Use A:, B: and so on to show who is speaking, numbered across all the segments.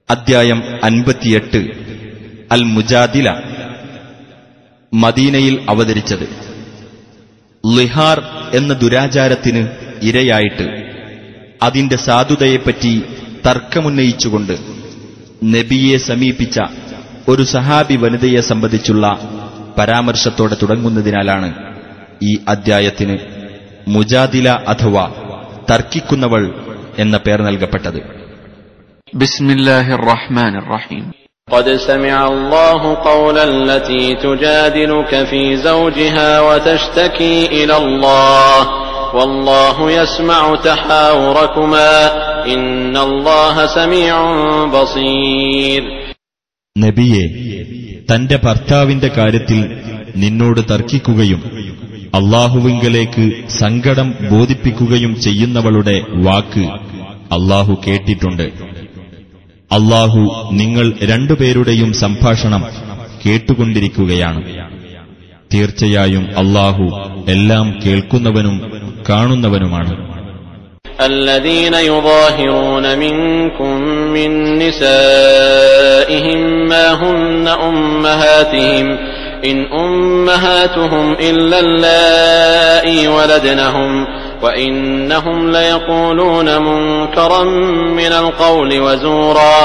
A: അദ്ധ്യായം അൻപത്തിയെട്ട് അൽ മുജാദില മദീനയിൽ അവതരിച്ചത് ലിഹാർ എന്ന ദുരാചാരത്തിന് ഇരയായിട്ട് അതിന്റെ സാധുതയെപ്പറ്റി തർക്കമുന്നയിച്ചുകൊണ്ട് നബിയെ സമീപിച്ച ഒരു സഹാബി വനിതയെ സംബന്ധിച്ചുള്ള പരാമർശത്തോടെ തുടങ്ങുന്നതിനാലാണ് ഈ അദ്ധ്യായത്തിന് മുജാദില അഥവാ തർക്കിക്കുന്നവൾ എന്ന പേർ നൽകപ്പെട്ടത്
B: بسم الله الرحمن الرحيم
C: قد سمع الله قول التي تجادلك في زوجها وتشتكي إلى الله والله يسمع تحاوركما إن الله سميع بصير
A: നബിയെ തന്റെ ഭർത്താവിന്റെ കാര്യത്തിൽ നിന്നോട് തർക്കിക്കുകയും അള്ളാഹുവിങ്കലേക്ക് സങ്കടം ബോധിപ്പിക്കുകയും ചെയ്യുന്നവളുടെ വാക്ക് അള്ളാഹു കേട്ടിട്ടുണ്ട് അള്ളാഹു നിങ്ങൾ രണ്ടുപേരുടെയും സംഭാഷണം കേട്ടുകൊണ്ടിരിക്കുകയാണ് തീർച്ചയായും അള്ളാഹു എല്ലാം കേൾക്കുന്നവനും കാണുന്നവനുമാണ്
C: الذين يظاهرون منكم من نسائهم ما هن أمهاتهم إن أمهاتهم إلا اللائي ولدنهم وإنهم ليقولون منكرا من القول وزورا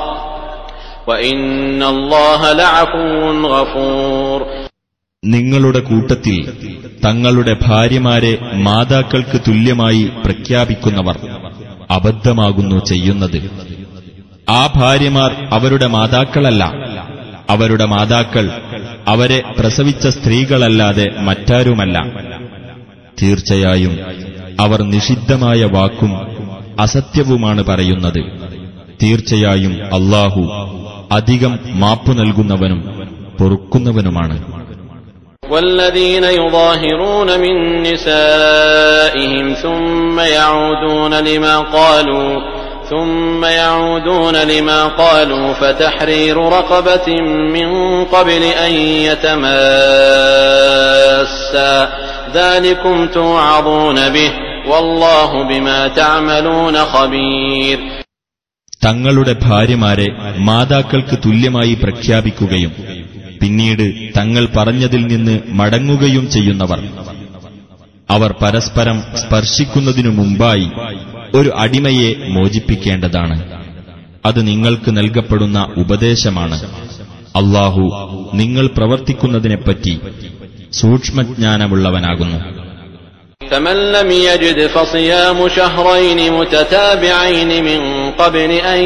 C: وإن الله لعفو غفور
A: നിങ്ങളുടെ കൂട്ടത്തിൽ തങ്ങളുടെ ഭാര്യമാരെ മാതാക്കൾക്ക് തുല്യമായി പ്രഖ്യാപിക്കുന്നവർ അബദ്ധമാകുന്നു ചെയ്യുന്നത് ആ ഭാര്യമാർ അവരുടെ മാതാക്കളല്ല അവരുടെ മാതാക്കൾ അവരെ പ്രസവിച്ച സ്ത്രീകളല്ലാതെ മറ്റാരുമല്ല തീർച്ചയായും അവർ നിഷിദ്ധമായ വാക്കും അസത്യവുമാണ് പറയുന്നത് തീർച്ചയായും അള്ളാഹു അധികം മാപ്പു നൽകുന്നവനും പൊറുക്കുന്നവനുമാണ്
C: والذين يظاهرون من نسائهم ثم يعودون لما قالوا ثم يعودون لما قالوا فتحرير رقبة من قبل أن يتماسا ذلكم توعظون به والله بما تعملون خبير
A: തങ്ങളുടെ ഭാര്യമാരെ മാതാക്കൾക്ക് തുല്യമായി പ്രഖ്യാപിക്കുകയും പിന്നീട് തങ്ങൾ പറഞ്ഞതിൽ നിന്ന് മടങ്ങുകയും ചെയ്യുന്നവർ അവർ പരസ്പരം സ്പർശിക്കുന്നതിനു മുമ്പായി ഒരു അടിമയെ മോചിപ്പിക്കേണ്ടതാണ് അത് നിങ്ങൾക്ക് നൽകപ്പെടുന്ന ഉപദേശമാണ് അള്ളാഹു നിങ്ങൾ പ്രവർത്തിക്കുന്നതിനെപ്പറ്റി സൂക്ഷ്മജ്ഞാനമുള്ളവനാകുന്നു
C: فمن لم يجد فصيام شهرين متتابعين من قبل أن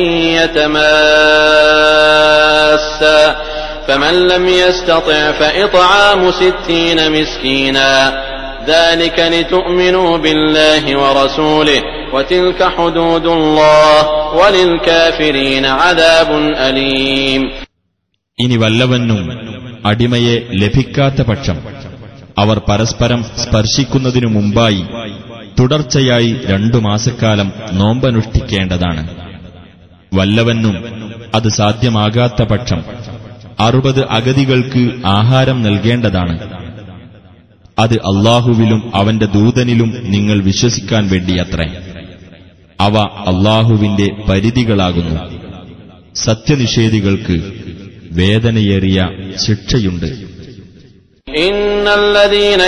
C: يتماسا فمن لم يستطع فإطعام ستين مسكينا ذلك لتؤمنوا بالله ورسوله وتلك حدود الله وللكافرين عذاب أليم
A: ഇനി വല്ലവനും അടിമയെ ലഭിക്കാത്ത പക്ഷം അവർ പരസ്പരം സ്പർശിക്കുന്നതിനു മുമ്പായി തുടർച്ചയായി രണ്ടു മാസക്കാലം നോമ്പനുഷ്ഠിക്കേണ്ടതാണ് വല്ലവനും അത് സാധ്യമാകാത്ത പക്ഷം അറുപത് അഗതികൾക്ക് ആഹാരം നൽകേണ്ടതാണ് അത് അള്ളാഹുവിലും അവന്റെ ദൂതനിലും നിങ്ങൾ വിശ്വസിക്കാൻ വേണ്ടിയത്രേ അവ അള്ളാഹുവിന്റെ പരിധികളാകുന്നു സത്യനിഷേധികൾക്ക് വേദനയേറിയ ശിക്ഷയുണ്ട്
C: إن الذين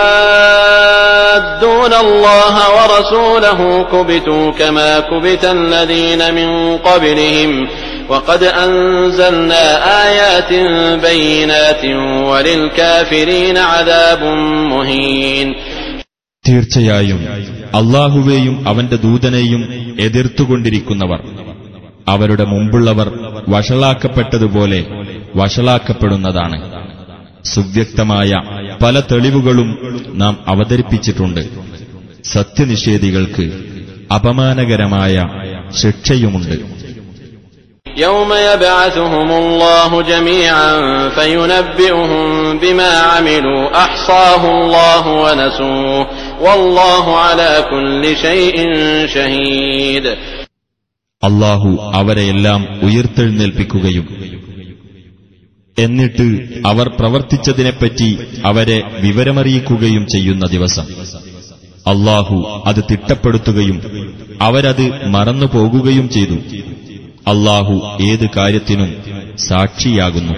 C: يحادون الله ورسوله كبتوا كما كبت الذين من قبلهم وقد أنزلنا آيات بينات وللكافرين عذاب مهين
A: തീർച്ചയായും അള്ളാഹുവേയും അവന്റെ ദൂതനെയും എതിർത്തുകൊണ്ടിരിക്കുന്നവർ അവരുടെ മുമ്പുള്ളവർ വഷളാക്കപ്പെട്ടതുപോലെ വഷളാക്കപ്പെടുന്നതാണ് സുവ്യക്തമായ പല തെളിവുകളും നാം അവതരിപ്പിച്ചിട്ടുണ്ട് സത്യനിഷേധികൾക്ക് അപമാനകരമായ ശിക്ഷയുമുണ്ട്
C: يوم يبعثهم الله جميعا فينبئهم بما عملوا أحصاه الله ونسوه والله على كل شيء شهيد
A: അള്ളാഹു അവരെയെല്ലാം ഉയർത്തെഴുന്നേൽപ്പിക്കുകയും എന്നിട്ട് അവർ പ്രവർത്തിച്ചതിനെപ്പറ്റി അവരെ വിവരമറിയിക്കുകയും ചെയ്യുന്ന ദിവസം അള്ളാഹു അത് തിട്ടപ്പെടുത്തുകയും അവരത് മറന്നുപോകുകയും ചെയ്തു അള്ളാഹു ഏത് കാര്യത്തിനും സാക്ഷിയാകുന്നു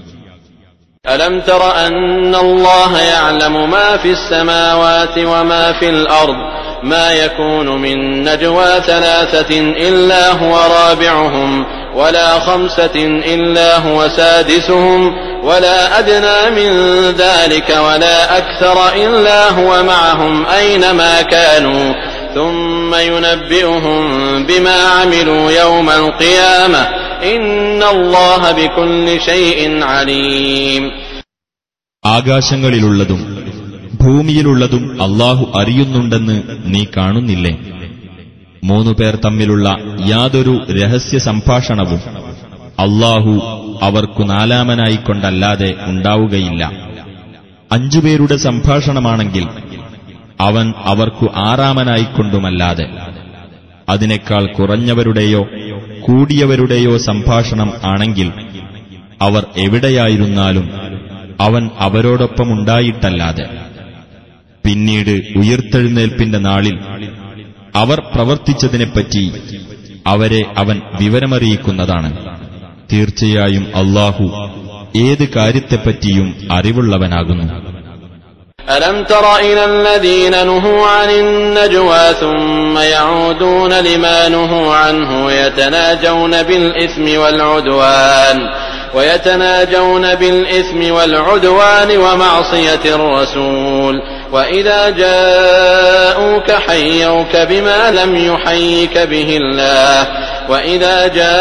C: ألم تر أن الله يعلم ما في السماوات وما في الأرض ما يكون من نجوى ثلاثة إلا هو رابعهم ولا خمسة إلا هو سادسهم ولا أدنى من ذلك ولا أكثر إلا هو معهم أينما كانوا ثم ينبئهم بما عملوا يوم القيامة إن الله بكل شيء عليم
A: ആകാശങ്ങളിലുള്ളതും ഭൂമിയിലുള്ളതും അള്ളാഹു അറിയുന്നുണ്ടെന്ന് നീ കാണുന്നില്ലേ മൂന്നുപേർ തമ്മിലുള്ള യാതൊരു രഹസ്യ സംഭാഷണവും അള്ളാഹു അവർക്കു നാലാമനായിക്കൊണ്ടല്ലാതെ ഉണ്ടാവുകയില്ല അഞ്ചുപേരുടെ സംഭാഷണമാണെങ്കിൽ അവൻ അവർക്കു ആറാമനായിക്കൊണ്ടുമല്ലാതെ അതിനേക്കാൾ കുറഞ്ഞവരുടെയോ കൂടിയവരുടെയോ സംഭാഷണം ആണെങ്കിൽ അവർ എവിടെയായിരുന്നാലും അവൻ അവരോടൊപ്പമുണ്ടായിട്ടല്ലാതെ പിന്നീട് ഉയർത്തെഴുന്നേൽപ്പിന്റെ നാളിൽ അവർ പ്രവർത്തിച്ചതിനെപ്പറ്റി അവരെ അവൻ വിവരമറിയിക്കുന്നതാണ് തീർച്ചയായും അള്ളാഹു ഏത് കാര്യത്തെപ്പറ്റിയും അറിവുള്ളവനാകുന്നു
C: ألم تر إلى الذين نهوا عن النجوى ثم يعودون لما نهوا عنه ويتناجون بالإثم والعدوان ويتناجون بالإثم والعدوان ومعصية الرسول وإذا جاءوك حيوك بما لم يحيك به الله وإذا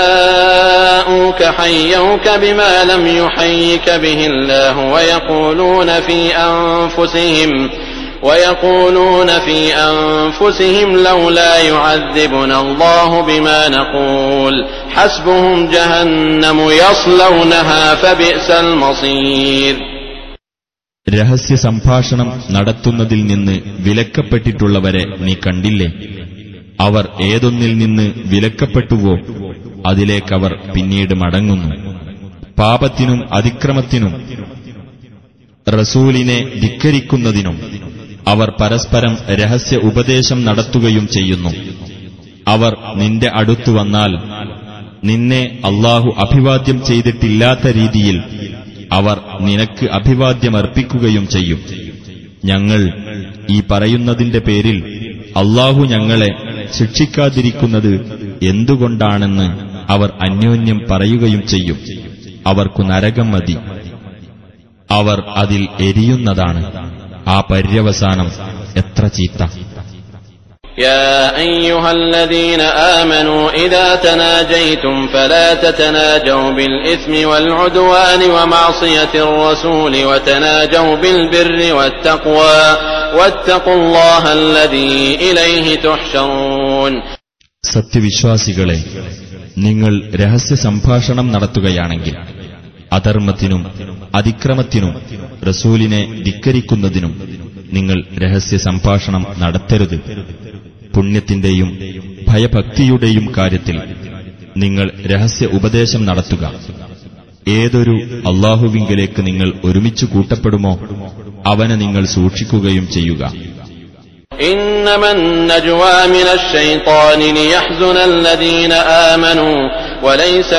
C: جاءوك حيوك بما لم يحيك به الله ويقولون في أنفسهم ويقولون في أنفسهم لولا يعذبنا الله بما نقول حسبهم جهنم يصلونها فبئس المصير
A: രഹസ്യ സംഭാഷണം നടത്തുന്നതിൽ നിന്ന് വിലക്കപ്പെട്ടിട്ടുള്ളവരെ നീ കണ്ടില്ലേ അവർ ഏതൊന്നിൽ നിന്ന് വിലക്കപ്പെട്ടുവോ അതിലേക്കവർ പിന്നീട് മടങ്ങുന്നു പാപത്തിനും അതിക്രമത്തിനും റസൂലിനെ ധിക്കരിക്കുന്നതിനും അവർ പരസ്പരം രഹസ്യ ഉപദേശം നടത്തുകയും ചെയ്യുന്നു അവർ നിന്റെ അടുത്തു വന്നാൽ നിന്നെ അള്ളാഹു അഭിവാദ്യം ചെയ്തിട്ടില്ലാത്ത രീതിയിൽ അവർ നിനക്ക് അഭിവാദ്യമർപ്പിക്കുകയും ചെയ്യും ഞങ്ങൾ ഈ പറയുന്നതിന്റെ പേരിൽ അള്ളാഹു ഞങ്ങളെ ശിക്ഷിക്കാതിരിക്കുന്നത് എന്തുകൊണ്ടാണെന്ന് അവർ അന്യോന്യം പറയുകയും ചെയ്യും അവർക്കു നരകം മതി അവർ അതിൽ എരിയുന്നതാണ് ആ പര്യവസാനം എത്ര ചീത്ത
C: يا أيها الذين آمنوا إذا تناجيتم فلا تتناجوا بالإثم والعدوان ومعصية الرسول وتناجوا بالبر والتقوى واتقوا الله الذي إليه تحشرون
A: സത്യവിശ്വാസികളെ നിങ്ങൾ രഹസ്യ സംഭാഷണം നടത്തുകയാണെങ്കിൽ അധർമ്മത്തിനും അതിക്രമത്തിനും റസൂലിനെ ധിക്കരിക്കുന്നതിനും നിങ്ങൾ രഹസ്യ സംഭാഷണം നടത്തരുത് പുണ്യത്തിന്റെയും ഭയഭക്തിയുടെയും കാര്യത്തിൽ നിങ്ങൾ രഹസ്യ ഉപദേശം നടത്തുക ഏതൊരു അള്ളാഹുവിങ്കിലേക്ക് നിങ്ങൾ ഒരുമിച്ചു കൂട്ടപ്പെടുമോ അവനെ നിങ്ങൾ സൂക്ഷിക്കുകയും ചെയ്യുക
C: إنما النجوى من الشيطان ليحزن الذين آمنوا وليس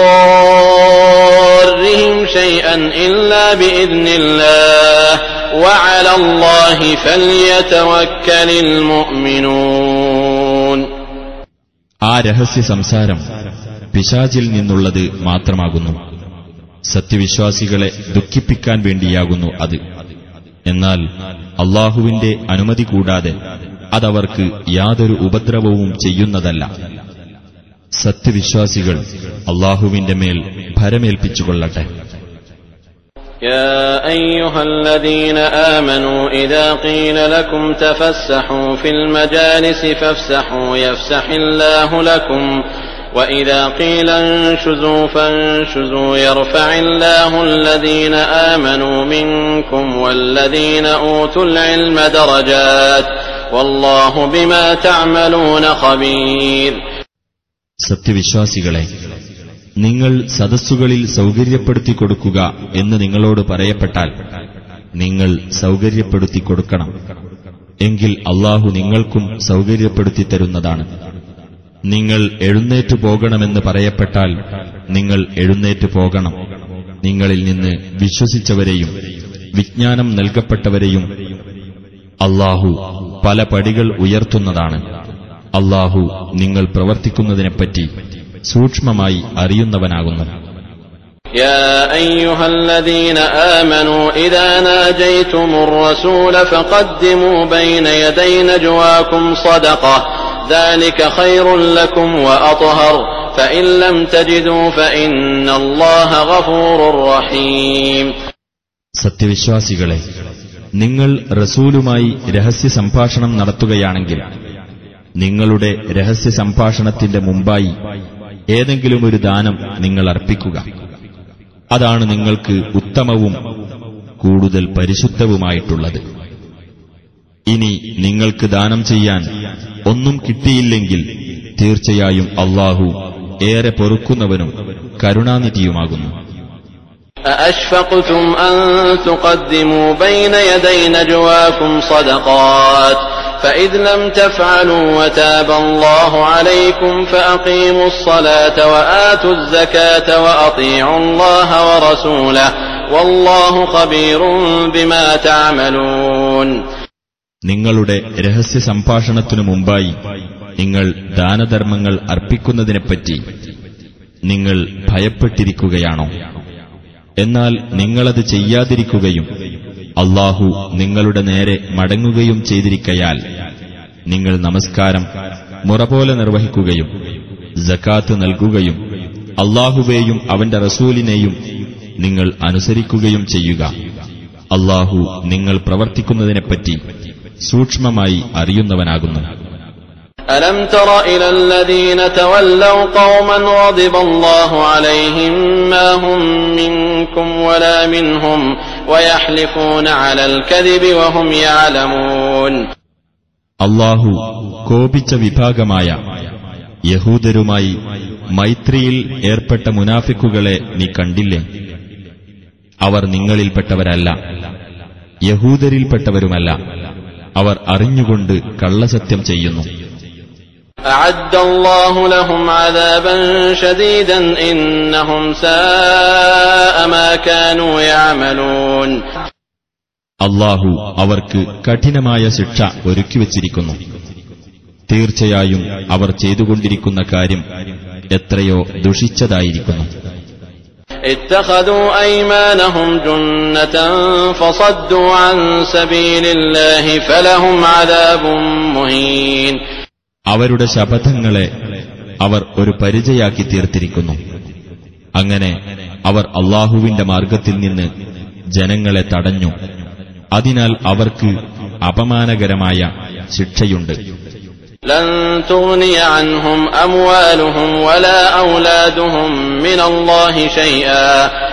C: بضارهم شيئا إلا بإذن الله وعلى الله فليتوكل المؤمنون
A: ആ രഹസ്യ സംസാരം പിശാചിൽ നിന്നുള്ളത് മാത്രമാകുന്നു സത്യവിശ്വാസികളെ ദുഃഖിപ്പിക്കാൻ വേണ്ടിയാകുന്നു അത് എന്നാൽ അള്ളാഹുവിന്റെ അനുമതി കൂടാതെ അതവർക്ക് യാതൊരു ഉപദ്രവവും ചെയ്യുന്നതല്ല സത്യവിശ്വാസികൾ അള്ളാഹുവിന്റെ മേൽ ഭരമേൽപ്പിച്ചുകൊള്ളട്ടെ
C: يا أيها الذين آمنوا إذا قيل لكم تفسحوا في المجالس فافسحوا يفسح الله لكم وإذا قيل انشزوا فانشزوا يرفع الله الذين آمنوا منكم والذين أوتوا العلم درجات والله بما تعملون خبير
A: സത്യവിശ്വാസികളെ നിങ്ങൾ സദസ്സുകളിൽ സൗകര്യപ്പെടുത്തി കൊടുക്കുക എന്ന് നിങ്ങളോട് പറയപ്പെട്ടാൽ നിങ്ങൾ സൗകര്യപ്പെടുത്തി കൊടുക്കണം എങ്കിൽ അള്ളാഹു നിങ്ങൾക്കും സൗകര്യപ്പെടുത്തി തരുന്നതാണ് നിങ്ങൾ എഴുന്നേറ്റു പോകണമെന്ന് പറയപ്പെട്ടാൽ നിങ്ങൾ എഴുന്നേറ്റു പോകണം നിങ്ങളിൽ നിന്ന് വിശ്വസിച്ചവരെയും വിജ്ഞാനം നൽകപ്പെട്ടവരെയും അള്ളാഹു പല പടികൾ ഉയർത്തുന്നതാണ് അള്ളാഹു നിങ്ങൾ പ്രവർത്തിക്കുന്നതിനെപ്പറ്റി സൂക്ഷ്മമായി അറിയുന്നവനാകുന്നു
C: يا أيها الذين آمنوا إذا ناجيتم الرسول فقدموا بين يدي نجواكم صدقة ذلك خير لكم وأطهر فإن لم تجدوا فإن الله غفور رحيم
A: സത്യവിശ്വാസികളെ നിങ്ങൾ റസൂലുമായി രഹസ്യ സംഭാഷണം നടത്തുകയാണെങ്കിൽ നിങ്ങളുടെ രഹസ്യ സംഭാഷണത്തിന്റെ മുമ്പായി ഏതെങ്കിലും ഒരു ദാനം നിങ്ങൾ അർപ്പിക്കുക അതാണ് നിങ്ങൾക്ക് ഉത്തമവും കൂടുതൽ പരിശുദ്ധവുമായിട്ടുള്ളത് ഇനി നിങ്ങൾക്ക് ദാനം ചെയ്യാൻ ഒന്നും കിട്ടിയില്ലെങ്കിൽ തീർച്ചയായും അള്ളാഹു ഏറെ പൊറുക്കുന്നവനും കരുണാനിധിയുമാകുന്നു
C: أأشفقتم أن تقدموا بين يدي نجواكم صدقات فإذ لم تفعلوا وتاب الله عليكم فأقيموا الصلاة وآتوا الزكاة وأطيعوا الله ورسوله والله خبير بما تعملون
A: നിങ്ങളുടെ രഹസ്യ സംഭാഷണത്തിനു മുമ്പായി നിങ്ങൾ ദാനധർമ്മങ്ങൾ അർപ്പിക്കുന്നതിനെപ്പറ്റി നിങ്ങൾ ഭയപ്പെട്ടിരിക്കുകയാണോ എന്നാൽ നിങ്ങളത് ചെയ്യാതിരിക്കുകയും അള്ളാഹു നിങ്ങളുടെ നേരെ മടങ്ങുകയും ചെയ്തിരിക്കയാൽ നിങ്ങൾ നമസ്കാരം മുറ പോലെ നിർവഹിക്കുകയും ജക്കാത്ത് നൽകുകയും അള്ളാഹുവേയും അവന്റെ റസൂലിനെയും നിങ്ങൾ അനുസരിക്കുകയും ചെയ്യുക അള്ളാഹു നിങ്ങൾ പ്രവർത്തിക്കുന്നതിനെപ്പറ്റി സൂക്ഷ്മമായി അറിയുന്നവനാകുന്നു
C: ألم تر إلى الذين تولوا قوما غضب الله عليهم ما هم منكم ولا منهم ويحلفون على الكذب وهم يعلمون
A: അള്ളാഹു കോപിച്ച വിഭാഗമായ യഹൂദരുമായി മൈത്രിയിൽ ഏർപ്പെട്ട മുനാഫിക്കുകളെ നീ കണ്ടില്ലേ അവർ നിങ്ങളിൽപ്പെട്ടവരല്ല യഹൂദരിൽപ്പെട്ടവരുമല്ല അവർ അറിഞ്ഞുകൊണ്ട് കള്ളസത്യം ചെയ്യുന്നു
C: أعد الله لهم عذابا شديدا إنهم ساء ما كانوا يعملون
A: അള്ളാഹു അവർക്ക് കഠിനമായ ശിക്ഷ ഒരുക്കിവച്ചിരിക്കുന്നു തീർച്ചയായും അവർ ചെയ്തുകൊണ്ടിരിക്കുന്ന കാര്യം എത്രയോ ദുഷിച്ചതായിരിക്കുന്നു
C: اتخذوا أيمانهم جنة فصدوا عن سبيل الله فلهم عذاب مهين
A: അവരുടെ ശപഥങ്ങളെ അവർ ഒരു പരിചയാക്കി തീർത്തിരിക്കുന്നു അങ്ങനെ അവർ അള്ളാഹുവിന്റെ മാർഗത്തിൽ നിന്ന് ജനങ്ങളെ തടഞ്ഞു അതിനാൽ അവർക്ക് അപമാനകരമായ ശിക്ഷയുണ്ട്
C: لن تغني عنهم أموالهم ولا أولادهم من الله شيئا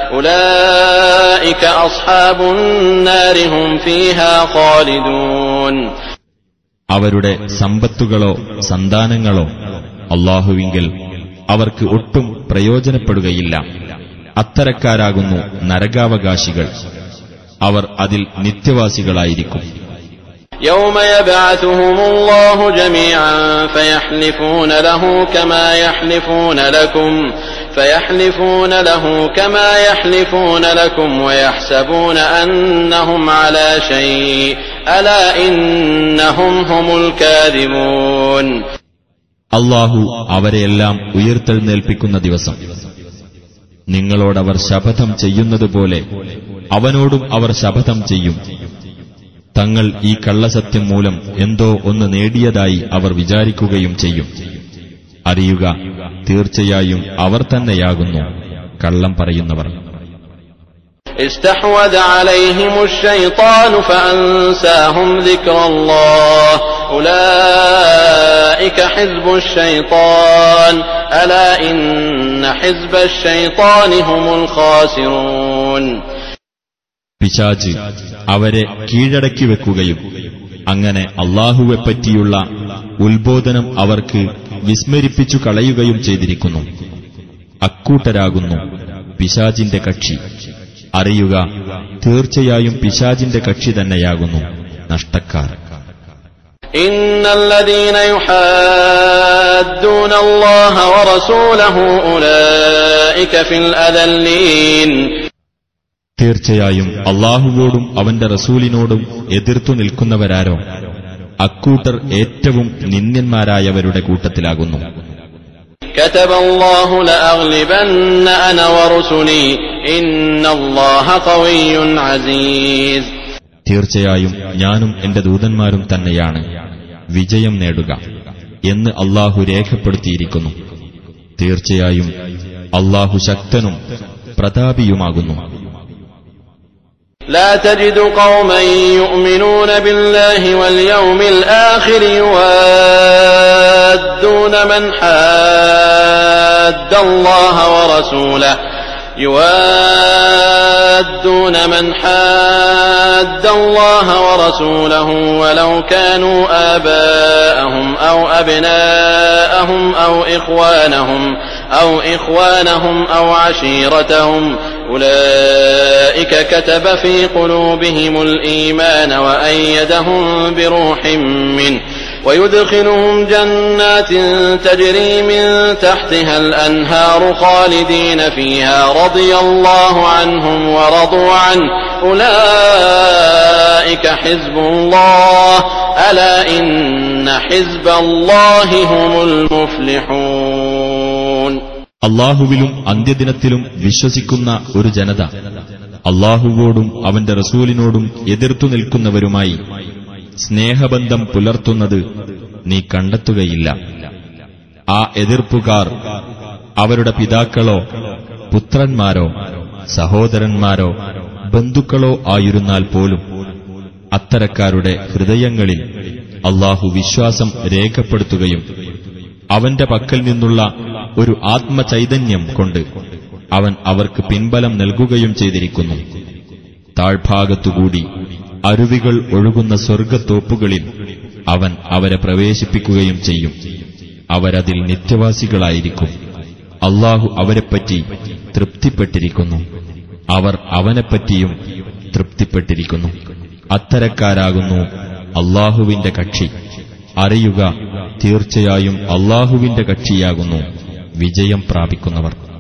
C: أولئك أصحاب النار هم فيها خالدون
A: അവരുടെ സമ്പത്തുകളോ സന്താനങ്ങളോ അള്ളാഹുവിങ്കിൽ അവർക്ക് ഒട്ടും പ്രയോജനപ്പെടുകയില്ല അത്തരക്കാരാകുന്നു നരകാവകാശികൾ അവർ അതിൽ നിത്യവാസികളായിരിക്കും
C: يوم يبعثهم الله جميعا فيحلفون له كما يحلفون لكم فيحلفون له كما يحلفون لكم ويحسبون أنهم على شيء ألا إنهم هم الكاذبون
A: അള്ളാഹു അവരെയെല്ലാം ഉയർത്തെഴുന്നേൽപ്പിക്കുന്ന ദിവസം നിങ്ങളോടവർ ശപഥം ചെയ്യുന്നതുപോലെ അവനോടും അവർ ശപഥം ചെയ്യും തങ്ങൾ ഈ കള്ളസത്യം മൂലം എന്തോ ഒന്ന് നേടിയതായി അവർ വിചാരിക്കുകയും ചെയ്യും അറിയുക തീർച്ചയായും അവർ തന്നെയാകുന്നു കള്ളം പറയുന്നവർ
C: استحوذ عليهم الشيطان فأنساهم ذكر الله أولئك حزب الشيطان ألا إن حزب الشيطان هم الخاسرون
A: പിശാജ് അവരെ കീഴടക്കി വെക്കുകയും അങ്ങനെ അള്ളാഹുവെപ്പറ്റിയുള്ള ഉത്ബോധനം അവർക്ക് വിസ്മരിപ്പിച്ചു കളയുകയും ചെയ്തിരിക്കുന്നു അക്കൂട്ടരാകുന്നു പിശാജിന്റെ കക്ഷി അറിയുക തീർച്ചയായും പിശാജിന്റെ കക്ഷി തന്നെയാകുന്നു നഷ്ടക്കാർ
C: إن الذين يحادون الله ورسوله أولئك في الأذلين
A: തീർച്ചയായും അള്ളാഹുവോടും അവന്റെ റസൂലിനോടും എതിർത്തു നിൽക്കുന്നവരാരോ അക്കൂട്ടർ ഏറ്റവും നിന്ദ്യന്മാരായവരുടെ കൂട്ടത്തിലാകുന്നു
C: كتب الله لأغلبن أنا ورسلي إن الله قوي عزيز
A: തീർച്ചയായും ഞാനും എന്റെ ദൂതന്മാരും തന്നെയാണ് വിജയം നേടുക എന്ന് അള്ളാഹു രേഖപ്പെടുത്തിയിരിക്കുന്നു തീർച്ചയായും അള്ളാഹു ശക്തനും പ്രതാപിയുമാകുന്നു
C: لا تجد قوما يؤمنون بالله واليوم الآخر يوادون من حاد الله ورسوله يوادون من حاد الله ورسوله ولو كانوا آباءهم أو أبناءهم أو إخوانهم أو إخوانهم أو عشيرتهم أولئك كتب في قلوبهم الإيمان وأيدهم بروح منه ويدخلهم جنات تجري من تحتها الأنهار خالدين فيها رضي الله عنهم ورضوا عنه أولئك حزب الله ألا إن حزب الله هم المفلحون
A: അള്ളാഹുവിലും അന്ത്യദിനത്തിലും വിശ്വസിക്കുന്ന ഒരു ജനത അള്ളാഹുവോടും അവന്റെ റസൂലിനോടും എതിർത്തു നിൽക്കുന്നവരുമായി സ്നേഹബന്ധം പുലർത്തുന്നത് നീ കണ്ടെത്തുകയില്ല ആ എതിർപ്പുകാർ അവരുടെ പിതാക്കളോ പുത്രന്മാരോ സഹോദരന്മാരോ ബന്ധുക്കളോ ആയിരുന്നാൽ പോലും അത്തരക്കാരുടെ ഹൃദയങ്ങളിൽ അള്ളാഹു വിശ്വാസം രേഖപ്പെടുത്തുകയും അവന്റെ പക്കൽ നിന്നുള്ള ഒരു ആത്മചൈതന്യം കൊണ്ട് അവൻ അവർക്ക് പിൻബലം നൽകുകയും ചെയ്തിരിക്കുന്നു താഴ്ഭാഗത്തുകൂടി അരുവികൾ ഒഴുകുന്ന സ്വർഗത്തോപ്പുകളിൽ അവൻ അവരെ പ്രവേശിപ്പിക്കുകയും ചെയ്യും അവരതിൽ നിത്യവാസികളായിരിക്കും അള്ളാഹു അവരെപ്പറ്റി തൃപ്തിപ്പെട്ടിരിക്കുന്നു അവർ അവനെപ്പറ്റിയും തൃപ്തിപ്പെട്ടിരിക്കുന്നു അത്തരക്കാരാകുന്നു അള്ളാഹുവിന്റെ കക്ഷി അറിയുക തീർച്ചയായും അള്ളാഹുവിന്റെ കക്ഷിയാകുന്നു വിജയം പ്രാപിക്കുന്നവർ